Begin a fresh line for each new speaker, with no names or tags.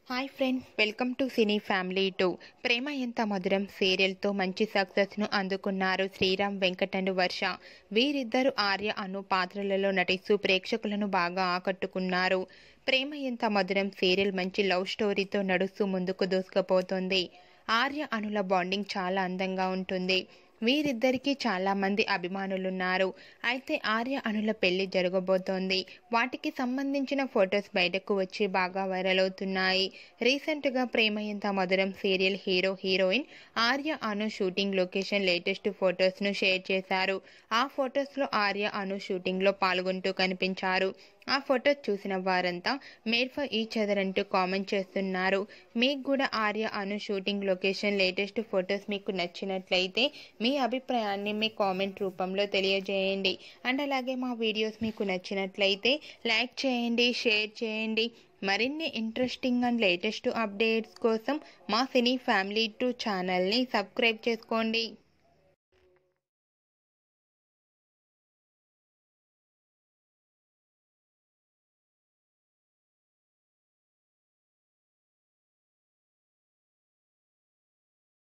hi friends welcome to cine family two Prema Entha Madhuram సీరియల్తో మంచి సక్సెస్ను అందుకున్నారు Sriram Venkat and వర్ష వీరిద్దరు ఆర్య అను పాత్రలలో నటిస్తూ ప్రేక్షకులను బాగా ఆకట్టుకున్నారు ప్రేమ ఎంత మధురం సీరియల్ మంచి లవ్ స్టోరీతో నడుస్తూ ముందుకు దూసుకుపోతుంది ఆర్య అనుల బాండింగ్ చాలా అందంగా ఉంటుంది వీరిద్దరికీ చాలా మంది అభిమానులున్నారు అయితే ఆర్య అనుల పెళ్లి జరగబోతోంది వాటికి సంబంధించిన ఫొటోస్ బయటకు వచ్చి బాగా వైరల్ అవుతున్నాయి రీసెంట్గా Prema Entha Madhuram serial hero heroine Arya Anu shooting location latest ఫొటోస్ను షేర్ చేశారు ఆ ఫొటోస్లో ఆర్య అను షూటింగ్లో పాల్గొంటూ కనిపించారు ఆ ఫొటోస్ చూసిన వారంతా మేడ్ ఫర్ ఈచ్ అదర్ అంటూ కామెంట్ చేస్తున్నారు మీకు కూడా Arya Anu shooting location latest photos మీకు నచ్చినట్లయితే మీ అభిప్రాయాన్ని మీ కామెంట్ రూపంలో తెలియజేయండి అండ్ అలాగే మా వీడియోస్ మీకు నచ్చినట్లయితే లైక్ చేయండి షేర్ చేయండి మరిన్ని ఇంట్రెస్టింగ్ అండ్ లేటెస్ట్ అప్డేట్స్ కోసం మా సినీ ఫ్యామిలీ టూ ఛానల్ని సబ్స్క్రైబ్ చేసుకోండి